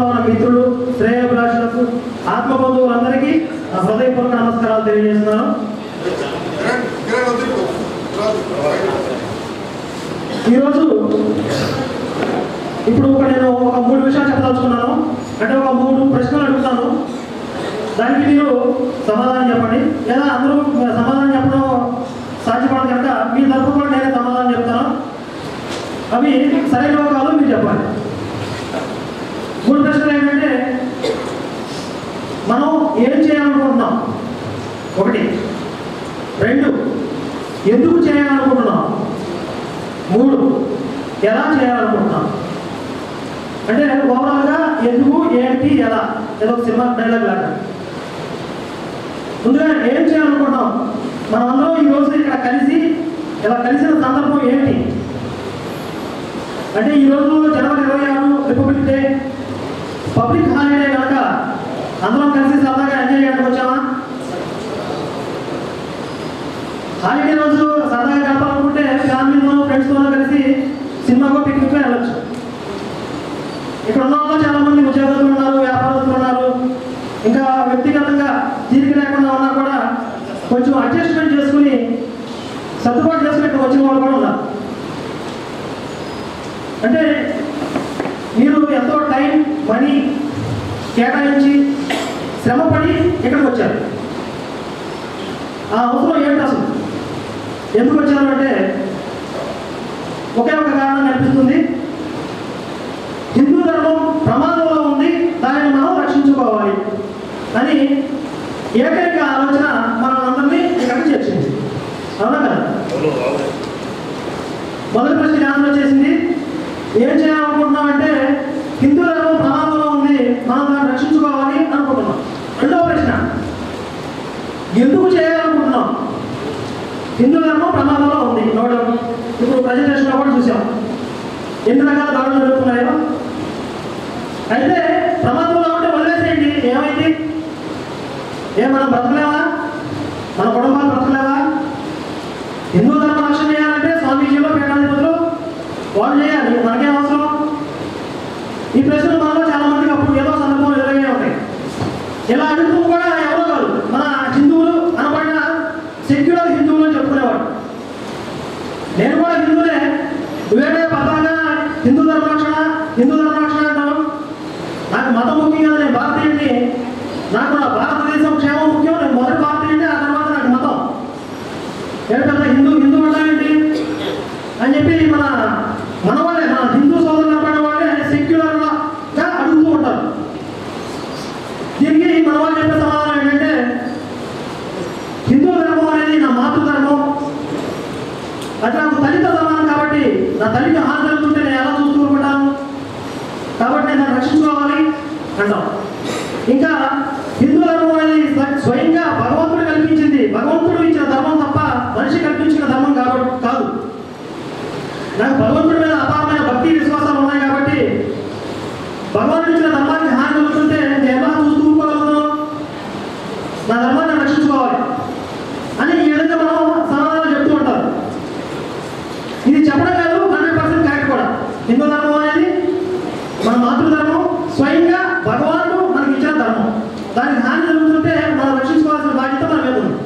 ఉన్న మిత్రులు శ్రేయోభిలాషులకు ఆత్మబంధువులందరికీ నా హృదయపూర్వక నమస్కారాలు తెలియజేస్తున్నాను ఈరోజు ఇప్పుడు ఒక నేను ఒక మూడు విషయాలు చెప్పదలుచుకున్నాను అంటే ఒక మూడు ప్రశ్నలు అడుగుతాను దానికి మీరు సమాధానం చెప్పండి లేదా అందరూ సమాధానం చెప్పడం సాధ్యపడదు కనుక మీ తరపు కూడా నేనే సమాధానం చెప్తాను అవి సరైనవో కాదో మీరు చెప్పాలి మూడు ప్రశ్నలు ఏంటంటే మనం ఏం చేయాలనుకుంటున్నాం ఒకటి రెండు ఎందుకు చేయాలనుకుంటున్నాం మూడు ఎలా చేయాలనుకుంటున్నాం అంటే ఓవరాల్గా ఎందుకు ఏంటి ఎలా ఏదో ఒక సినిమా డైలాగ్ లాగా ముందుగా ఏం చేయాలనుకుంటున్నాం మనం అందరం ఈ రోజు ఇక్కడ కలిసి ఇలా కలిసిన సందర్భం ఏంటి అంటే ఈ రోజు జనవరి ఇరవై ఆరు రిపబ్లిక్ డే పబ్లిక్ హాలిడే కనుక అందరం కలిసి సరదాగా ఎంజాయ్ చేయడానికి వచ్చామా హాలిడే రోజు సరదాగా గడపాలనుకుంటే ఫ్యామిలీతో ఫ్రెండ్స్తో కలిసి సినిమాకో పిక్నిక్ వెళ్ళొచ్చు ఇక్కడ ఉన్న వాళ్ళు చాలా మంది ఉద్యోగస్తులు ఉన్నారు వ్యాపారస్తులు ఉన్నారు ఇంకా వ్యక్తిగతంగా తీరిక లేకుండా ఉన్నా కూడా కొంచెం అడ్జస్ట్మెంట్ చేసుకుని సర్దుబాటు చేసుకుని ఇక్కడ వచ్చిన వాళ్ళు కూడా ఉన్నారు అంటే మీరు ఎంతో టైం మనీ కేటాయించి శ్రమపడి ఇక్కడికి వచ్చారు ఆ అవసరం ఏంటి అసలు ఎందుకు వచ్చారు అంటే ఒకే ఒక కారణం కనిపిస్తుంది హిందూ ధర్మం ప్రమాదంలో ఉంది దానిని మనం రక్షించుకోవాలి అని ఏకైక ఆలోచన మనందరినీ ఇక్కడికి చేర్చింది అవునా కదా మొదటి ప్రశ్న ఆన్సర్ వచ్చేసింది ఏం చేయాలనుకుంటున్నామంటే హిందూ ధర్మం ప్రమాదంలో ఉంది మనం దాన్ని రక్షించుకోవాలి అనుకుంటున్నాం రెండవ ప్రశ్న ఎందుకు చేయాలనుకుంటున్నాం హిందూ ధర్మం ప్రమాదంలో ఉంది నో డౌట్ ఇప్పుడు ప్రజెంటేషన్లో కూడా చూసాం ఎన్ని రకాల దాడులు జరుగుతున్నాయో అయితే ప్రమాదంలో ఉంటే వదిలేసేయండి ఏమైంది ఏ మనం బ్రతకలేవా మన కుటుంబాలు బ్రతకలేవా హిందూ ధర్మ రక్షణ చేయాలంటే స్వామీజీలో పీఠాధిపతులు వాళ్ళు చేయాలి మనకేం అవసరం ఈ ప్రశ్నలు మనలో చాలా మందికి అప్పుడు ఏదో సందర్భం ఎదురయ్యే ఉంటాయి ఇలా అడుగుతూ కూడా ఎవరో కాదు మన హిందువులు అనబడిన సెక్యులర్ హిందువులు అని చెప్పుకునేవాడు నేను కూడా హిందువులే నువ్వేంటే పదాగా హిందూ ధర్మ రక్షణ హిందూ ధర్మ రక్షణ అంటావు నాకు మతం ముఖ్యం కదా నేను భారతీయుడిని నాకు నా భారతదేశం క్షేమం ముఖ్యం నేను మొదటి భారతీయుడిని ఆ తర్వాత నాకు మతం ఏంటి పెద్ద హిందూ హిందూ అంటావేంటి అని చెప్పి మన మన వాళ్ళే మన హిందూ సోదరులు అనబడిన వాళ్ళే సెక్యులర్గా అడుగుతూ ఉంటారు దీనికి మన వాళ్ళు చెప్పే సమాధానం ఏంటంటే హిందూ ధర్మం అనేది నా మాతృధర్మం అది నాకు తల్లితో సమానం కాబట్టి నా తల్లికి హాని జరుగుతుంటే నేను ఎలా చూస్తూ ఉంటాను కాబట్టి నేను దాన్ని రక్షించుకోవాలి అంటాం ఇంకా హిందూ ధర్మం అనేది స్వ- స్వయంగా భగవంతుడు కల్పించింది భగవంతుడు ఇచ్చిన ధర్మం తప్ప మనిషి కల్పించిన ధర్మం కాబట్టి కాదు నాకు భగవంతుడి మీద అపారమైన భక్తి విశ్వాసాలు ఉన్నాయి కాబట్టి భగవంతుడు ఇచ్చిన ధర్మానికి హాని కలుగుతుంటే నేను ఎలా చూస్తూ ఊరుకోగలను నా ధర్మాన్ని నేను రక్షించుకోవాలి అని ఈ విధంగా మనం సమాధానం చెప్తూ ఉంటారు ఇది చెప్పడం కాదు హండ్రెడ్ పర్సెంట్ కరెక్ట్ కూడా హిందూ ధర్మం అనేది మన మాతృధర్మం స్వయంగా భగవానుడు మనకి ఇచ్చిన ధర్మం దానికి హాని జరుగుతుంటే మనం రక్షించుకోవాల్సిన బాధ్యత మన మీద ఉంది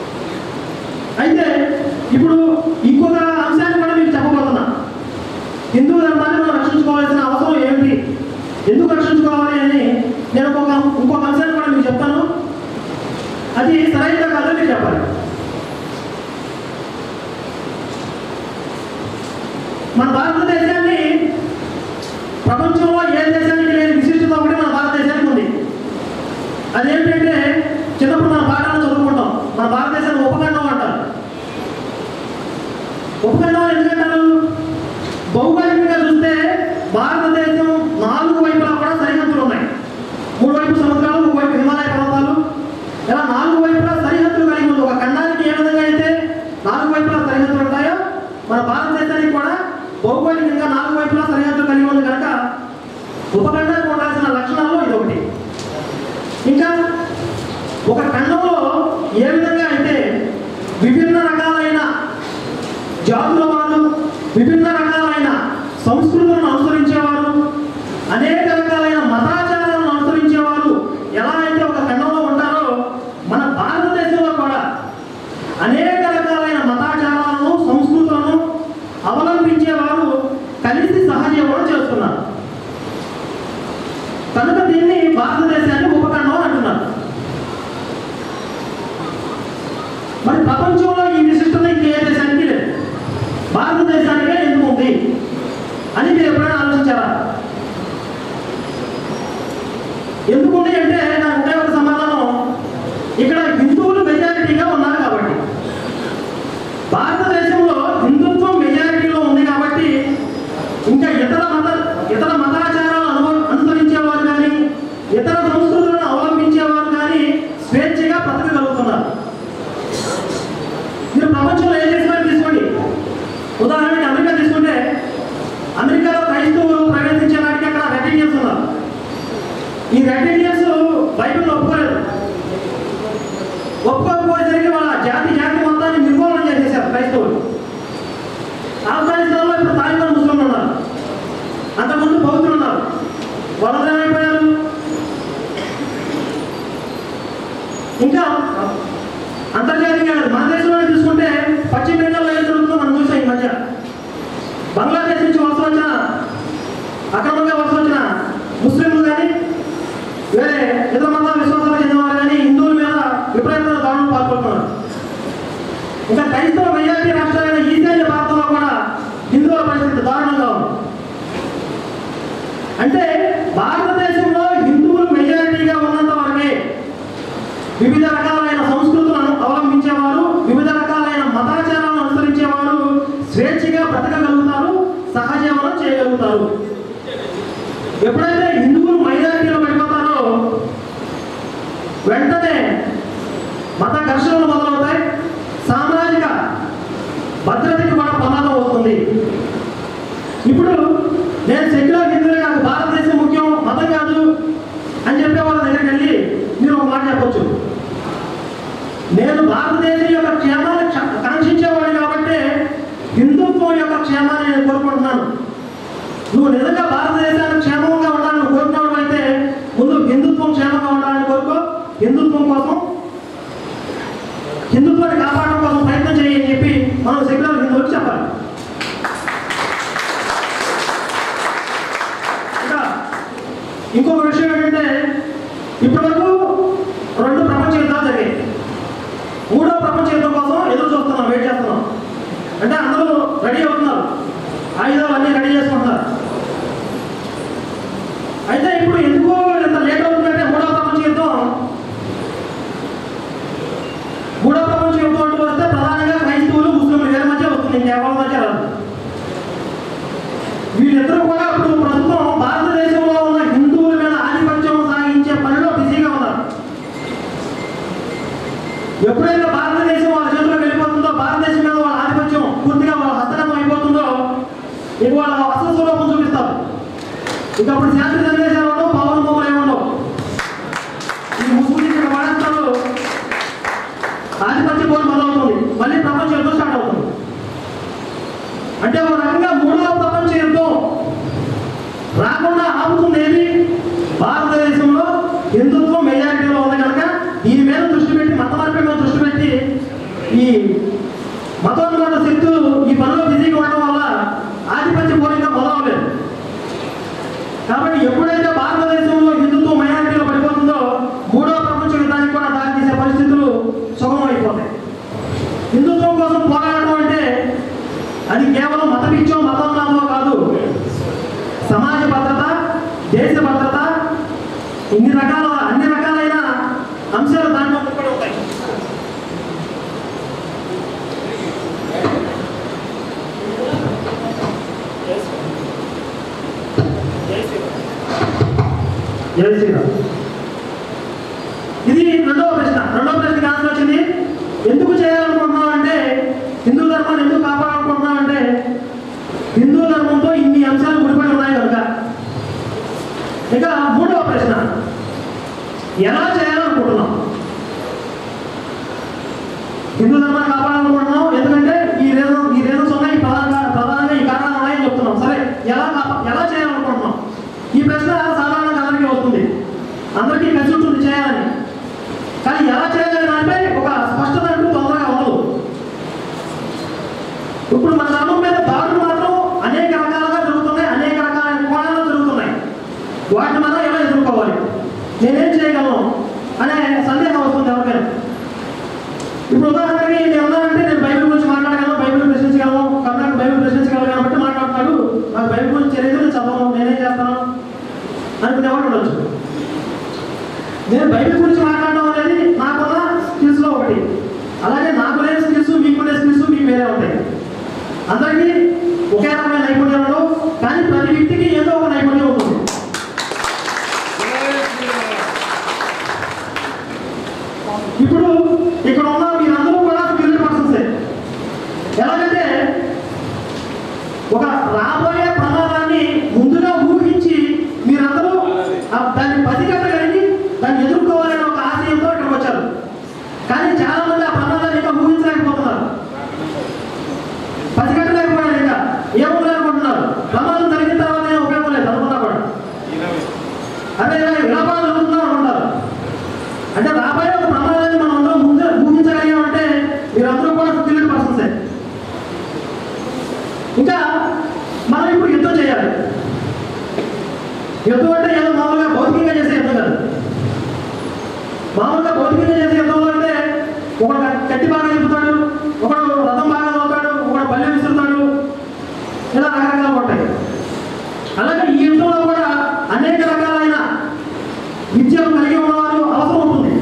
అయితే ఇప్పుడు ఇంకొక అంశాన్ని కూడా మీకు చెప్పబోతున్నా హిందూ ధర్మాన్ని మనం రక్షించుకోవాల్సిన అవసరం ఏమిటి ఎందుకు రక్షించుకోవాలి అని నేను ఇంకొక ఇంకొక అంశాన్ని కూడా మీకు చెప్తాను అది సరైనదా కాదో మీరు చెప్పాలి మన భారతదేశాన్ని ప్రపంచంలో ఏ దేశానికి లేని విశిష్టత ఒకటి మన భారతదేశానికి ఉంది అదేంటంటే చిన్నప్పుడు మన పాఠాలు చదువుకుంటాం మన భారతదేశాన్ని ఉపఖండం అంటారు ఉపఖండం అని ఎందుకంటారు భౌగోళికంగా చూస్తే భారతదేశం నాలుగు వైపులా కూడా సరిహద్దులు ఉన్నాయి మూడు వైపు సముద్రాలు ఒక వైపు హిమాలయ పర్వతాలు ఇలా నాలుగు వైపులా సరిహద్దులు కలిగి ఉంది ఒక ఖండానికి ఏ విధంగా అయితే నాలుగు వైపులా సరిహద్దులు ఉంటాయో మన భారతదేశానికి కూడా భౌగోళికంగా నాలుగు వైపులా సరిహద్దులు కలిగి ఉంది కనుక ఉపఖండానికి ఉండాల్సిన లక్షణాల్లో ఇది ఒకటి ఇంకా ఒక ఖండంలో ఏ విధంగా అయితే విభిన్న రకాలైన జాతుల వారు విభిన్న రకాలైన సంస్కృతులను అనుసరించేవారు అనేక రకాలైన మతాచార కనుక దీన్ని భారతదేశాన్ని ఉపఖండం అని అంటున్నారు మరి ప్రపంచంలో ఈ విశిష్టత ఇంకే దేశానికి లేదు భారతదేశానికే ఎందుకు ఉంది అని మీరు ఎప్పుడైనా ఆలోచించారా ఎందుకు ఉంది అంటే నాకు ఒకే ఒక సమాధానం ఇక్కడ హిందువులు మెజారిటీగా ఉన్నారు కాబట్టి భారతదేశంలో హిందుత్వం మెజారిటీలో ఉంది కాబట్టి ఇంకా ఇతర మత ఇతర మతాచారాలు అనుభవ అనుసరించేవారు కానీ ఇతర సంస్కృతులను అవలంబించేవారు కానీ స్వేచ్ఛగా బ్రతకగలుగుతున్నారు మీరు ప్రపంచంలో ఏ దేశమైనా తీసుకోండి ఉదాహరణకి అమెరికా తీసుకుంటే అమెరికాలో క్రైస్తవులు ప్రవేశించడానికి అక్కడ రెడ్ ఇండియన్స్ ఉన్నారు ఈ రెడ్ ఇండియన్స్ బైబిల్ ఒప్పుకోలేదు ఒప్పుకోకపోయేసరికి వాళ్ళ జాతి జాతి మొత్తాన్ని నిర్మూలన చేసేసారు క్రైస్తవులు ఆఫ్ఘనిస్తాన్లో ఇప్పుడు తాలిబాన్ ముస్లింలు ఉన్నారు అంతకుముందు బౌద్ధులు ఉన్నారు వాళ్ళందరూ ఏమైపోయారు ఇంకా అంతర్జాతీయంగా కాదు, మన దేశంలో తీసుకుంటే పశ్చిమ బెంగాల్లో ఏం జరుగుతుందో మనం చూసాం ఈ మధ్య బంగ్లాదేశ్ నుంచి వలస వచ్చిన అక్రమంగా వలస వచ్చిన ముస్లింలు కానీ వేరే ఇతర మతాల విశ్వాసాలకు చెందినవారు కానీ హిందువుల మీద విపరీతమైన దాడులు పాల్గొంటున్నారు ఇంకా క్రైస్తవ మెజారిటీ రాష్ట్రాలైన ఈశాన్య భారతంలో కూడా హిందువుల పరిస్థితి దారుణంగా ఉంది అంటే భారతదేశంలో హిందువులు మెజారిటీగా ఉన్నంత వరకే వివిధ రకాలైన సంస్కృతులను అవలంబించేవారు వివిధ రకాలైన మతాచారాలను అనుసరించేవారు స్వేచ్ఛగా బ్రతకగలుగుతారు సహజీవనం చేయగలుగుతారు ఎప్పుడైతే హిందువులు మైనారిటీలో పడిపోతారో వెంటనే మత ఘర్షణలు మొదలవుతాయి సామాజిక భద్రతకి కూడా ప్రమాదం వస్తుంది ఇప్పుడు నేను సెక్యులర్ హిందువులే నాకు భారతదేశం ముఖ్యం మతం కాదు అని చెప్పే వాళ్ళ దగ్గరికి వెళ్ళి మీరు ఒక మాట చెప్పొచ్చు నేను భారతదేశం యొక్క క్షేమాన్ని క్ష- కాంక్షించేవాడు కాబట్టి హిందుత్వం యొక్క క్షేమాన్ని నేను కోరుకుంటున్నాను నువ్వు నిజంగా భారతదేశాన్ని క్షేమంగా ఉండాలని కోరుకున్నాడు అయితే ముందు హిందుత్వం క్షేమంగా ఉండాలని కోరుకో హిందుత్వం కోసం హిందుత్వాన్ని కాపాడడం కోసం ప్రయత్నం చేయి అని చెప్పి మనం సెక్యులర్ హిందువులకు చెప్పాలి ఇంకా ఇంకొక విషయం ఏంటంటే ఇప్పటివరకు రెండు ప్రపంచ యుద్ధాలు జరిగాయి మూడో ప్రపంచ యుద్ధం కోసం ఎదురు చూస్తున్నాం వెయిట్ చేస్తున్నాం అంటే అందరూ రెడీ అవుతున్నారు ఆయుధాలు అన్నీ రెడీ చేసుకుంటున్నారు అయితే ఇప్పుడు ఎందుకు ఇంత లేట్ అవుతుందంటే మూడో ప్రపంచ యుద్ధం మూడో ప్రపంచ యుద్ధం అంటూ వస్తే ప్రధానంగా క్రైస్తవులు ముస్లింలు వీళ్ళ మధ్య వస్తుంది ఇంకెవరి మధ్య రాదు వీళ్ళిద్దరూ కూడా ఇప్పుడు ప్రస్తుతం భారతదేశంలో ఉన్న హిందువుల మీద ఆధిపత్యం సాగించే పనిలో బిజీగా ఉన్నారు ఎప్పుడైతే భారతదేశం వాళ్ళ చేతిలో వెళ్ళిపోతుందో భారతదేశం మీద వాళ్ళ ఆధిపత్యం పూర్తిగా వాళ్ళ హస్తగతం అయిపోతుందో ఇక వాళ్ళ అసలు స్వరూపం చూపిస్తారు ఇక అప్పుడు శాంతి సందేశాలు ఉండవు పవన్ బొమ్మలు ఏమి ఉండవు ఈ ముస్లిం ఇక్కడ వాడేస్తారు ఆధిపత్య పోరు మొదలవుతుంది మళ్ళీ ప్రపంచ యుద్ధం స్టార్ట్ అవుతుంది అంటే ఒక రకంగా మూడవ ప్రపంచ యుద్ధం రాకుండా ఆపుతుంది ఏది భారతదేశంలో హిందుత్వం మెజారిటీలో ఉంది కనుక దీని మీద దృష్టి పెట్టి మత మార్పే మీద దృష్టి పెట్టి ఈ మతోన్మాద శక్తులు ఈ పనిలో బిజీగా ఉండడం వల్ల ఆధిపత్య పోలిక మొదలవలేదు కాబట్టి ఎప్పుడైతే భారతదేశంలో హిందుత్వం మైనారిటీలో పడిపోతుందో మూడవ ప్రపంచ యుద్ధానికి కూడా దారితీసే పరిస్థితులు సుగమమైపోతాయి హిందుత్వం కోసం పోరాడడం అంటే అది కేవలం మత పిచ్చో మతోన్మాదమో కాదు సమాజ భద్రత దేశ భద్రత ఇన్ని రకాల అన్ని రకాలైన అంశాలు దాంట్లో ముక్కడి ఉంటాయి జై శ్రీరామ్ ఇది రెండవ ప్రశ్న రెండవ ప్రశ్నకి ఆన్సర్ వచ్చింది ఎందుకు చేయాలనుకుంటున్నాం అంటే హిందూ ధర్మాన్ని ఎందుకు కాపాడాలనుకుంటున్నాం అంటే హిందూ ధర్మంతో ఇన్ని అంశాలు ముడిపడి ఉన్నాయి కనుక ఇక మూడవ ప్రశ్న ఎలా చేయాలనుకుంటున్నాం హిందూ ధర్మాన్ని కాపాడాలనుకుంటున్నాం ఎందుకంటే ఈ రీజన్ ఈ రీజన్స్ ఉన్నాయి ఈ ప్రధాన ప్రధానంగా ఈ కారణాలు ఉన్నాయని చెప్తున్నాం సరే ఎలా కాపా- ఎలా చేయాలనుకుంటున్నాం ఈ ప్రశ్న సాధారణంగా అందరికీ వస్తుంది అందరికీ కలిసి ఉంటుంది చేయాలని కానీ ఎలా చేయాలి దానిపై ఒక స్పష్టత అంటూ తొందరగా ఉండదు ఇప్పుడు మన ధర్మం మీద దాడులు మాత్రం అనేక రకాలుగా జరుగుతున్నాయి అనేక రకాల కోణాల్లో జరుగుతున్నాయి వాటిని మనం ఎలా ఎదుర్కోవాలి నేనేం చేయగలను అనే సందేహం వస్తుంది ఎవరికైనా ఇప్పుడు ఉదాహరణకి నేను ఉన్నానంటే నేను బైబిల్ గురించి మాట్లాడగలను బైబిల్ ప్రశ్నించగలను కర్ణాటక బైబిల్ ప్రశ్నించగలను కాబట్టి మాట్లాడుతున్నాడు నాకు బైబిల్ గురించి తెలియదు నేను చదవను నేనేం చేస్తాను అనుకునేవాడు ఉండొచ్చు నేను బైబిల్ గురించి మాట్లాడడం అనేది నాకున్న స్కిల్స్లో ఒకటి అలాగే నాకు లేని స్కిల్స్ మీకునే స్కిల్స్ మీకు వేరే ఉంటాయి అందరికీ ఒకే రకమైన నైపుణ్యం ఉండవు కానీ ప్రతి వ్యక్తికి ఏదో ఒక నైపుణ్యం ఉంటుంది ఇప్పుడు ఇక్కడ ఉన్న మీరందరూ కూడా స్కిల్డ్ పర్సన్సే ఎలాగంటే ఒక రాబోయే ప్రమాదాన్ని ముందుగా ఊహించి మీరందరూ ఆ దాన్ని పసిగట్టగలిగి దాన్ని ఎదుర్కోవాలనే ఒక ఆశయంతో ఇక్కడికి వచ్చారు కానీ చాలా మంది ఆ ప్రమాదాన్ని ఇంకా ఊహించలేకపోతున్నారు పసిగట్టలేకపోయారు ఇంకా ఏమనుకుంటున్నారు ప్రమాదం జరిగిన తర్వాత ఏం ఉపయోగం లేదు అనుకున్నా కూడా అదే విలాపాలు జరుగుతున్నారు అనుకుంటారు అంటే రాబోయే ఒక ప్రమాదాన్ని మనం అందరం ముందే ఊహించగలిగామంటే మీరందరూ కూడా స్కిల్డ్ పర్సన్సే ఇంకా మనం ఇప్పుడు యుద్ధం చేయాలి యుద్ధం అంటే ఏదో మామూలుగా భౌతికంగా చేసే యుద్ధం కాదు మామూలుగా భౌతికంగా చేసే యుద్ధంలో అంటే ఒకడు కత్తి బాగా చెబుతాడు ఒకడు రథం బాగా చదువుతాడు ఒకడు బల్లి విసురుతాడు ఇలా రకరకాలు ఉంటాయి అలాగే ఈ యుద్ధంలో కూడా అనేక రకాలైన విద్యను కలిగి ఉన్నవారు అవసరం ఉంటుంది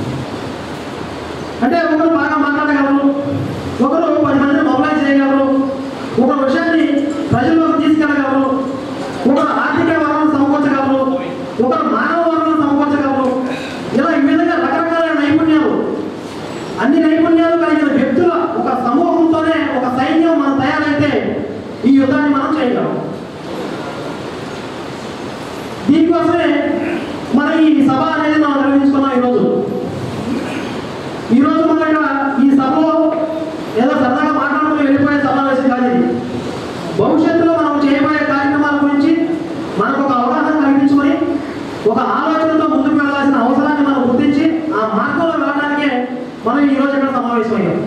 అంటే ఒకరు బాగా మాట్లాడగలరు ఒకరు పది మందిని మొబైల్ చేయగలరు ఒక విషయాన్ని ప్రజల్లోకి తీసుకెళ్ళగలరు ఒకరు ఆర్థిక వనరులను సమకూర్చగలరు ఒకరు మానవ వనరులను సమకూర్చగలరు ఇలా ఈ విధంగా రకరకాల నైపుణ్యాలు అన్ని నైపుణ్యాలు కలిగిన వ్యక్తుల ఒక సమూహంతోనే ఒక సైన్యం మనం తయారైతే ఈ యుద్ధాన్ని మనం చేయగలం దీనికోసమే మన ఈ సభ అనేది మనం నిర్వహించుకున్నాం ఈరోజు ఈరోజు మనం ఇక్కడ ఈ సభలో ఏదో సరదాగా మాట్లాడుకుని వెళ్ళిపోయే సమావేశం కాదు ఇది భవిష్యత్తులో మనం చేయబోయే కార్యక్రమాల గురించి మనకు ఒక అవగాహన కల్పించుకొని ఒక ఆలోచనతో ముందుకు వెళ్ళాల్సిన అవసరాన్ని మనం గుర్తించి ఆ మార్గంలో వెళ్ళడానికే మనం ఈ రోజు ఇక్కడ సమావేశమయ్యాం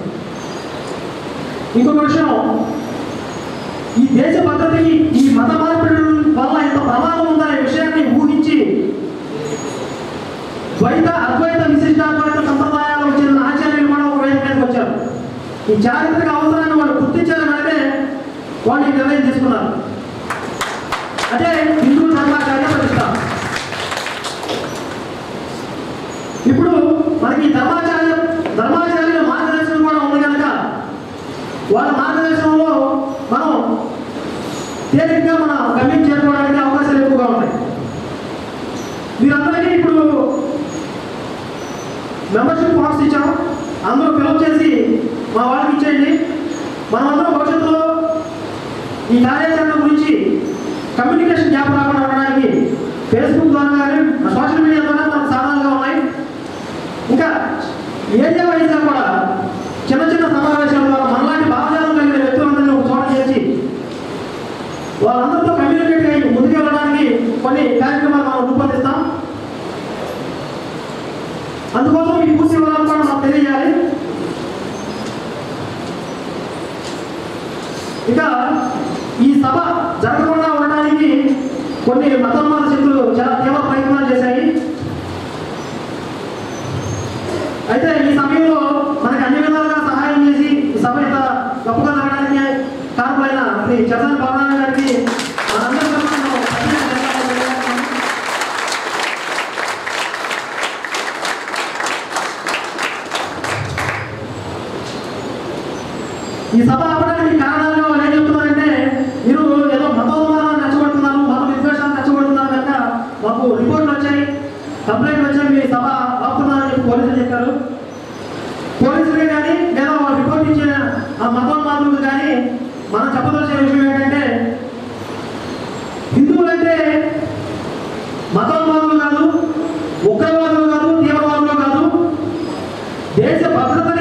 ఇంకొక విషయం ఈ దేశ భద్రతకి ఈ మత మార్పిడి వల్ల ఎంత ప్రమాదం ఉందనే విషయాన్ని ఊహించి ద్వైత అద్వైత విశిష్టాద్వైత సంప్రదాయాలకు చెందిన ఆచార్యులు కూడా ఒక వేదిక మీదకి వచ్చారు ఈ చారిత్రక అవసరాన్ని వాళ్ళు గుర్తించారు అంటే వాళ్ళు ఈ నిర్ణయం తీసుకున్నారు అదే హిందూ ధర్మాచార్య ప్రతిష్ట ఇప్పుడు మనకి ఈ ధర్మాచార్య ధర్మాచార్యుల మార్గదర్శనం కూడా ఉంది కనుక వాళ్ళ మార్గదర్శనంలో మనం తేలిగ్గా మన గమ్యం చేరుకోవడానికి అవకాశాలు ఎక్కువగా ఉన్నాయి మీరందరికీ ఇప్పుడు మెంబర్షిప్ ఫామ్స్ ఇచ్చాం అందరూ ఫిలప్ చేసి మా వాళ్ళకి ఇచ్చేయండి మనమందరం భవిష్యత్తులో ఈ కార్యాచరణ గురించి కమ్యూనికేషన్ గ్యాప్ రాకుండా ఉండడానికి ఫేస్బుక్ ద్వారా కానీ సోషల్ మీడియా ద్వారా మనకు సాధనాలుగా ఉన్నాయి ఇంకా ఏరియా వైజ్గా కూడా చిన్న చిన్న సమావేశాల ద్వారా మనలాంటి భావజాలం కలిగిన వ్యక్తులందరినీ ఒక చోట చేర్చి వాళ్ళందరితో కమ్యూనికేట్ అయ్యి ముందుకు వెళ్ళడానికి కొన్ని కార్యక్రమాలు మనం రూపొందిస్తాం అందుకోసం ఈ పూర్తి వివరాలు కూడా మనం తెలియజేయాలి ఇక ఈ సభ జరగకుండా ఉండడానికి కొన్ని మతోన్మాద శక్తులు చాలా తీవ్ర ప్రయత్నాలు చేశాయి అయితే ఈ సమయంలో మనకి అన్ని విధాలుగా సహాయం చేసి ఈ సభ ఇంత గొప్పగా జరగడానికి కారణమైన శ్రీ చంద్రన్ భవనారాయణ గారికి మనందరి తరఫున మనం ప్రత్యేక ధన్యవాదాలు తెలియజేస్తున్నాం. ఈ సభ ఆపడానికి కారణాలు వాళ్ళు ఏం చెప్తున్నారంటే మీరు ఏదో మతోన్మాదాన్ని రెచ్చగొడుతున్నారు మత విద్వేషాన్ని రెచ్చగొడుతున్నారు కనుక మాకు రిపోర్ట్లు వచ్చాయి కంప్లైంట్ వచ్చాయి మీ సభ ఆపుతున్నారని చెప్పి పోలీసులు చెప్పారు పోలీసులే కానీ లేదా వాళ్ళు రిపోర్ట్ ఇచ్చిన ఆ మతోన్మాదులకు కానీ మనం చెప్పదలసిన విషయం ఏంటంటే హిందువులంటే మతోన్మాదులు కాదు ఉగ్రవాదులు కాదు తీవ్రవాదులు కాదు దేశ భద్రతని